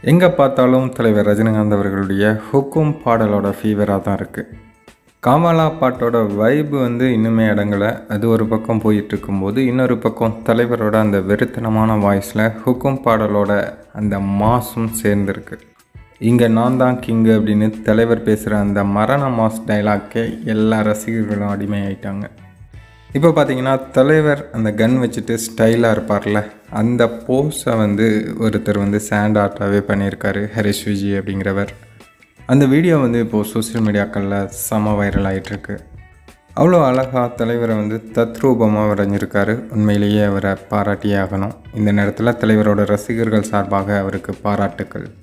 எங்கே பார்த்தாலும் தலைவர் ரஜினிகாந்த் அவர்களுடைய ஹுக்கும் பாடலோட ஃபீவராக தான் இருக்குது காமாலா பாட்டோட வைப்பு வந்து இன்னுமே அடங்கலை அது ஒரு பக்கம் போயிட்டு இருக்கும்போது இன்னொரு பக்கம் தலைவரோட அந்த வெறித்தனமான வாய்ஸில் ஹுக்கும் பாடலோட அந்த மாஸும் சேர்ந்துருக்கு இங்கே நான் தான் கிங்கு அப்படின்னு தலைவர் பேசுகிற அந்த மரண மாஸ் டைலாக்கே எல்லா ரசிகர்களும் அடிமையாயிட்டாங்க இப்போ பார்த்தீங்கன்னா தலைவர் அந்த கன் வச்சுட்டு ஸ்டைலாக இருப்பார்ல அந்த போஸை வந்து ஒருத்தர் வந்து சாண்ட் ஆர்ட்டாகவே பண்ணியிருக்காரு ஹரிஷ் விஜய் அப்படிங்கிறவர் அந்த வீடியோ வந்து இப்போது சோஷியல் மீடியாக்களில் செம வைரல் ஆகிட்டுருக்கு அவ்வளோ அழகாக தலைவரை வந்து தத்ரூபமாக வரைஞ்சிருக்காரு உண்மையிலேயே அவரை பாராட்டியே ஆகணும் இந்த நேரத்தில் தலைவரோட ரசிகர்கள் சார்பாக அவருக்கு பாராட்டுக்கள்